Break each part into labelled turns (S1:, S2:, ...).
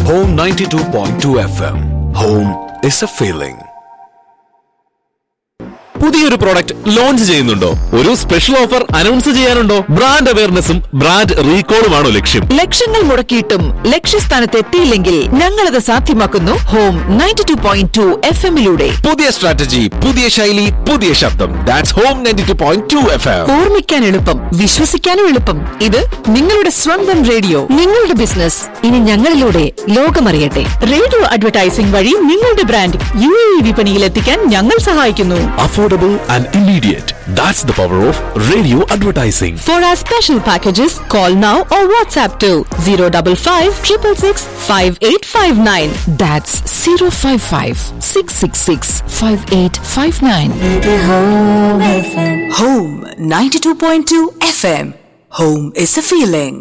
S1: Home 92.2 FM. Home is a feeling.
S2: പുതിയൊരു product launch ചെയ്യുന്നുണ്ടോ ഒരു സ്പെഷ്യൽ ഓഫർ അനൗൺസ് ചെയ്യാനുണ്ടോ ബ്രാൻഡ് അവയർനെസ്സും ബ്രാൻഡ് റീകോളുമാണോ ലക്ഷ്യം
S3: ലക്ഷങ്ങൾ മുടക്കിയിട്ടും ലക്ഷ്യസ്ഥാനത്ത് എത്തിയില്ലെങ്കിൽ ഞങ്ങളത് സാധ്യമാക്കുന്നു home ninety two point two F എമ്മിലൂടെ
S2: പുതിയ സ്ട്രാറ്റജി പുതിയ ശൈലി പുതിയ ശബ്ദം that's home ninety two point two F M
S3: ഓർമ്മിക്കാൻ എളുപ്പം വിശ്വസിക്കാനും എളുപ്പം ഇത് നിങ്ങളുടെ സ്വന്തം റേഡിയോ നിങ്ങളുടെ ബിസിനസ് ഇനി ഞങ്ങളിലൂടെ ലോകമറിയട്ടെ റേഡിയോ അഡ്വർടൈസിംഗ് വഴി നിങ്ങളുടെ ബ്രാൻഡ് യു എ വിപണിയിൽ എത്തിക്കാൻ ഞങ്ങൾ സഹായിക്കുന്നു
S2: affordable and immediate that's the power of radio advertising
S3: For our special packages, call now or WhatsApp to 055 666 5859. That's 055 666 5859.
S4: Home 92.2 FM. Home is a feeling.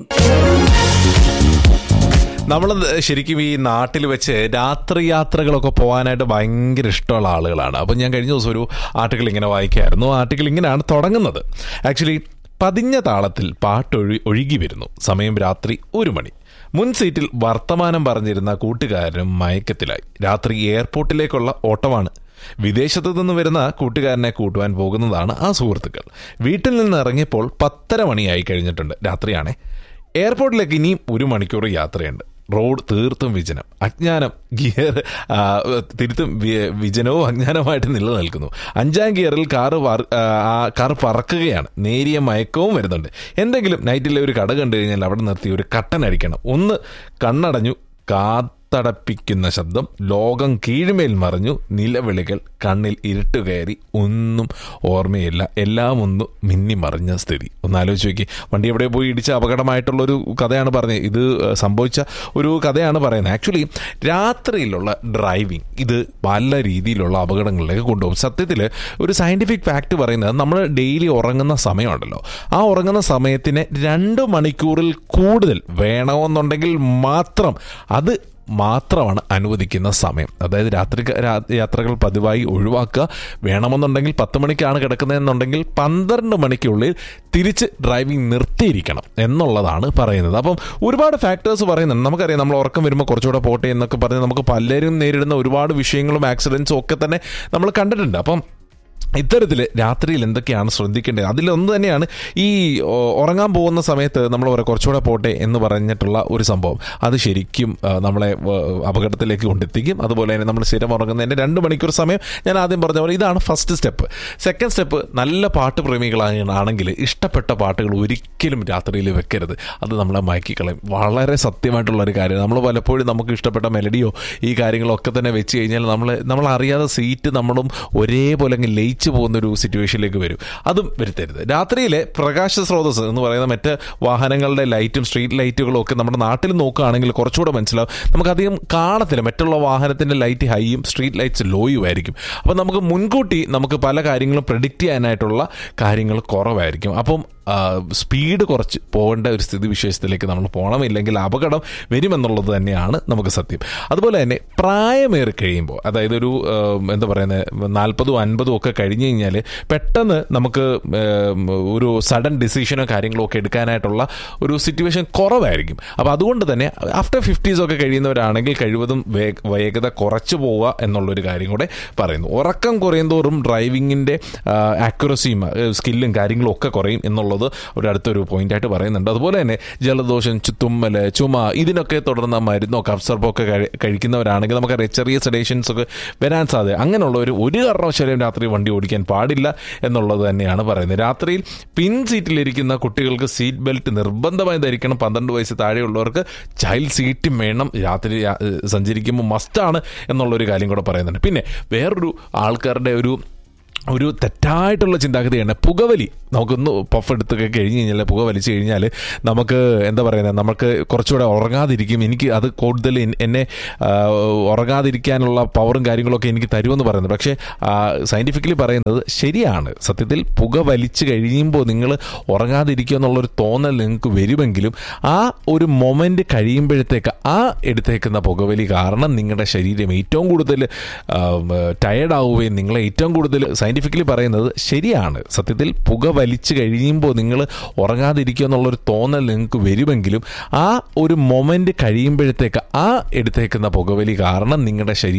S5: നമ്മൾ ശരിക്കും ഈ നാട്ടിൽ വെച്ച് രാത്രി യാത്രകളൊക്കെ പോകാനായിട്ട് ഭയങ്കര ഇഷ്ടമുള്ള ആളുകളാണ് അപ്പം ഞാൻ കഴിഞ്ഞ ദിവസം ഒരു ആർട്ടിക്കിൾ ഇങ്ങനെ വായിക്കായിരുന്നു ആർട്ടിക്കിൾ ഇങ്ങനെയാണ് തുടങ്ങുന്നത് ആക്ച്വലി പതിഞ്ഞ താളത്തിൽ പാട്ടൊഴി ഒഴുകി വരുന്നു സമയം രാത്രി ഒരു മണി മുൻ സീറ്റിൽ വർത്തമാനം പറഞ്ഞിരുന്ന കൂട്ടുകാരനും മയക്കത്തിലായി രാത്രി എയർപോർട്ടിലേക്കുള്ള ഓട്ടമാണ് വിദേശത്തു നിന്ന് വരുന്ന കൂട്ടുകാരനെ കൂട്ടുവാൻ പോകുന്നതാണ് ആ സുഹൃത്തുക്കൾ വീട്ടിൽ നിന്ന് ഇറങ്ങിയപ്പോൾ പത്തര മണിയായി കഴിഞ്ഞിട്ടുണ്ട് രാത്രിയാണേ എയർപോർട്ടിലേക്ക് ഇനിയും ഒരു മണിക്കൂർ യാത്രയുണ്ട് റോഡ് തീർത്തും വിജനം അജ്ഞാനം ഗിയർ ആ, തിരുത്തും വി- വിജനവും അജ്ഞാനമായിട്ട് നിലനിൽക്കുന്നു അഞ്ചാം ഗിയറിൽ കാറ് വർ- ആ, ആ കാർ പറക്കുകയാണ് നേരിയ മയക്കവും വരുന്നുണ്ട് എന്തെങ്കിലും നൈറ്റിലെ ഒരു കട കണ്ടു കഴിഞ്ഞാൽ അവിടെ നിർത്തി ഒരു കട്ടൻ അടിക്കണം ഒന്ന് കണ്ണടഞ്ഞു കാത്തടപ്പിക്കുന്ന ശബ്ദം ലോകം കീഴ്മേൽ മറിഞ്ഞു നിലവിളികൾ കണ്ണിൽ ഇരുട്ട് കയറി ഒന്നും ഓർമ്മയില്ല എല്ലാം ഒന്ന് മിന്നി മറിഞ്ഞ സ്ഥിതി ഒന്ന് ആലോചിച്ച് നോക്കി വണ്ടി എവിടെ പോയി ഇടിച്ച അപകടമായിട്ടുള്ളൊരു കഥയാണ് പറഞ്ഞത് ഇത് ഏഹ്, സംഭവിച്ച ഒരു കഥയാണ് പറയുന്നത് ആക്ച്വലി രാത്രിയിലുള്ള ഡ്രൈവിംഗ് ഇത് പല രീതിയിലുള്ള അപകടങ്ങളിലേക്ക് കൊണ്ടുപോകും സത്യത്തിൽ ഒരു സയൻറ്റിഫിക് ഫാക്ട് പറയുന്നത് നമ്മൾ ഡെയിലി ഉറങ്ങുന്ന സമയമുണ്ടല്ലോ ആ ഉറങ്ങുന്ന സമയത്തിന് രണ്ട് മണിക്കൂറിൽ കൂടുതൽ വേണമെന്നുണ്ടെങ്കിൽ മാത്രം അത് മാത്രമാണ് അനുവദിക്കുന്ന സമയം അതായത് രാത്രി രാ- യാത്രകൾ പതിവായി ഒഴിവാക്കുക വേണമെന്നുണ്ടെങ്കിൽ പത്ത് മണിക്കാണ് കിടക്കുന്നതെന്നുണ്ടെങ്കിൽ പന്ത്രണ്ട് മണിക്കുള്ളിൽ തിരിച്ച് ഡ്രൈവിംഗ് നിർത്തിയിരിക്കണം എന്നുള്ളതാണ് പറയുന്നത് അപ്പം ഒരുപാട് ഫാക്ടേഴ്സ് പറയുന്നുണ്ട് നമുക്കറിയാം നമ്മൾ ഉറക്കം വരുമ്പോൾ കുറച്ചുകൂടെ പോട്ടെ എന്നൊക്കെ പറഞ്ഞ് നമുക്ക് പലരും നേരിടുന്ന ഒരുപാട് വിഷയങ്ങളും ആക്സിഡൻസും ഒക്കെ തന്നെ നമ്മൾ കണ്ടിട്ടുണ്ട് അപ്പം ഇത്തരത്തിൽ രാത്രിയിൽ എന്തൊക്കെയാണ് ശ്രദ്ധിക്കേണ്ടത് അതിലൊന്ന് തന്നെയാണ് ഈ ഓ, ഉറങ്ങാൻ പോകുന്ന സമയത്ത് നമ്മൾ പറയാം കുറച്ചുകൂടെ പോട്ടെ എന്ന് പറഞ്ഞിട്ടുള്ള ഒരു സംഭവം അത് ശരിക്കും ആ, നമ്മളെ ആ, അപകടത്തിലേക്ക് കൊണ്ടെത്തിക്കും അതുപോലെ തന്നെ നമ്മൾ സ്ഥിരം ഉറങ്ങുന്നതിൻ്റെ രണ്ട് മണിക്കൂർ സമയം ഞാൻ ആദ്യം പറഞ്ഞ പോലെ ഇതാണ് ഫസ്റ്റ് സ്റ്റെപ്പ് സെക്കൻഡ് സ്റ്റെപ്പ് നല്ല പാട്ട് പ്രേമികളാണെങ്കിൽ ഇഷ്ടപ്പെട്ട പാട്ടുകൾ ഒരിക്കലും രാത്രിയിൽ വെക്കരുത് അത് നമ്മളെ മയക്കിക്കളയും വളരെ സത്യമായിട്ടുള്ള ഒരു കാര്യം നമ്മൾ പലപ്പോഴും നമുക്ക് ഇഷ്ടപ്പെട്ട മെലഡിയോ ഈ കാര്യങ്ങളൊക്കെ തന്നെ വെച്ച് കഴിഞ്ഞാൽ നമ്മൾ നമ്മൾ അറിയാതെ സീറ്റ് നമ്മളും ഒരേപോലെ അങ്ങ് ലയിച്ചു പോകുന്ന ഒരു സിറ്റുവേഷനിലേക്ക് വരും അതും വരുത്തരുത് രാത്രിയിലെ പ്രകാശ സ്രോതസ് എന്ന് പറയുന്ന മറ്റ് വാഹനങ്ങളുടെ ലൈറ്റും സ്ട്രീറ്റ് ലൈറ്റുകളും ഒക്കെ നമ്മുടെ നാട്ടിൽ നോക്കുകയാണെങ്കിൽ കുറച്ചുകൂടെ മനസ്സിലാവും നമുക്കധികം കാണത്തില്ല മറ്റുള്ള വാഹനത്തിൻ്റെ ലൈറ്റ് ഹൈയും സ്ട്രീറ്റ് ലൈറ്റ്സ് ലോയും ആയിരിക്കും അപ്പം നമുക്ക് മുൻകൂട്ടി നമുക്ക് പല കാര്യങ്ങളും പ്രിഡിക്റ്റ് ചെയ്യാനായിട്ടുള്ള കാര്യങ്ങൾ കുറവായിരിക്കും അപ്പം സ്പീഡ് കുറച്ച് പോകേണ്ട ഒരു സ്ഥിതിവിശേഷത്തിലേക്ക് നമ്മൾ പോകണമില്ലെങ്കിൽ അപകടം വരുമെന്നുള്ളത് തന്നെയാണ് നമുക്ക് സത്യം അതുപോലെ തന്നെ പ്രായമേറി കഴിയുമ്പോൾ അതായത് ഒരു ആ, എന്താ പറയുന്നത് നാൽപ്പതും അൻപതും ഒക്കെ കഴിഞ്ഞ് കഴിഞ്ഞാൽ പെട്ടെന്ന് നമുക്ക് ഉം, ഒരു സഡൻ ഡിസിഷനോ കാര്യങ്ങളോ ഒക്കെ എടുക്കാനായിട്ടുള്ള ഒരു സിറ്റുവേഷൻ കുറവായിരിക്കും അപ്പോൾ അതുകൊണ്ട് തന്നെ ആഫ്റ്റർ ഫിഫ്റ്റീസ് ഒക്കെ കഴിയുന്നവരാണെങ്കിൽ കഴിവതും വേ- വേഗത കുറച്ച് പോവുക എന്നുള്ളൊരു കാര്യം കൂടെ പറയുന്നു ഉറക്കം കുറയുന്തോറും ഡ്രൈവിങ്ങിൻ്റെ ആക്യുറസിയും സ്കില്ലും കാര്യങ്ങളും ഒക്കെ കുറയും എന്നുള്ളത് ഒരു അടുത്തൊരു പോയിന്റായിട്ട് പറയുന്നുണ്ട് അതുപോലെ തന്നെ ജലദോഷം ചു- തുമ്മൽ ചുമ ഇതിനൊക്കെ തുടർന്ന മരുന്നോ കഫ്സർപ്പോ ഒക്കെ കഴി- കഴിക്കുന്നവരാണെങ്കിൽ നമുക്കറിയാം ചെറിയ സെഡേഷൻസ് ഒക്കെ വരാൻ സാധ്യത അങ്ങനെയുള്ള ഒരു ഒരു കാരണവശാലും രാത്രി വണ്ടി ഓടിക്കാൻ പാടില്ല എന്നുള്ളത് തന്നെയാണ് പറയുന്നത് രാത്രിയിൽ പിൻ സീറ്റിലിരിക്കുന്ന കുട്ടികൾക്ക് സീറ്റ് ബെൽറ്റ് നിർബന്ധമായി ധരിക്കണം പന്ത്രണ്ട് വയസ്സ് താഴെയുള്ളവർക്ക് ചൈൽഡ് സീറ്റും വേണം രാത്രി യാ- സഞ്ചരിക്കുമ്പോൾ മസ്റ്റാണ് എന്നുള്ളൊരു കാര്യം കൂടെ പറയുന്നുണ്ട് പിന്നെ വേറൊരു ആൾക്കാരുടെ ഒരു ഒരു തെറ്റായിട്ടുള്ള ചിന്താഗതിയാണ് പുകവലി നമുക്കൊന്ന് പഫ് എടുത്തൊക്കെ കഴിഞ്ഞ് കഴിഞ്ഞാൽ പുക വലിച്ചു കഴിഞ്ഞാൽ നമുക്ക് എന്താ പറയുന്നത് നമുക്ക് കുറച്ചുകൂടെ ഉറങ്ങാതിരിക്കും എനിക്ക് അത് കൂടുതൽ എൻ- എന്നെ ആ, ഉറങ്ങാതിരിക്കാനുള്ള പവറും കാര്യങ്ങളൊക്കെ എനിക്ക് തരുമെന്ന് പറയുന്നത് പക്ഷേ സയൻറ്റിഫിക്കലി പറയുന്നത് ശരിയാണ് സത്യത്തിൽ പുക വലിച്ചു കഴിയുമ്പോൾ നിങ്ങൾ ഉറങ്ങാതിരിക്കുക എന്നുള്ളൊരു തോന്നൽ നിങ്ങൾക്ക് വരുമെങ്കിലും ആ ഒരു മൊമെൻ്റ് കഴിയുമ്പോഴത്തേക്ക് ആ എടുത്തേക്കുന്ന പുകവലി കാരണം നിങ്ങളുടെ ശരീരം ഏറ്റവും കൂടുതൽ ടയേർഡ് ആവുകയും നിങ്ങളെ ഏറ്റവും കൂടുതൽ സയന്റിഫിക്കലി പറയുന്നത് ശരിയാണ് സത്യത്തിൽ പുക വലിച്ചു കഴിയുമ്പോൾ നിങ്ങൾ ഉറങ്ങാതിരിക്കുക എന്നുള്ളൊരു തോന്നൽ നിങ്ങൾക്ക് വരുമെങ്കിലും ആ ഒരു മൊമെന്റ് കഴിയുമ്പോഴത്തേക്ക് ആ എടുത്തേക്കുന്ന പുകവലി കാരണം നിങ്ങളുടെ ശരീരം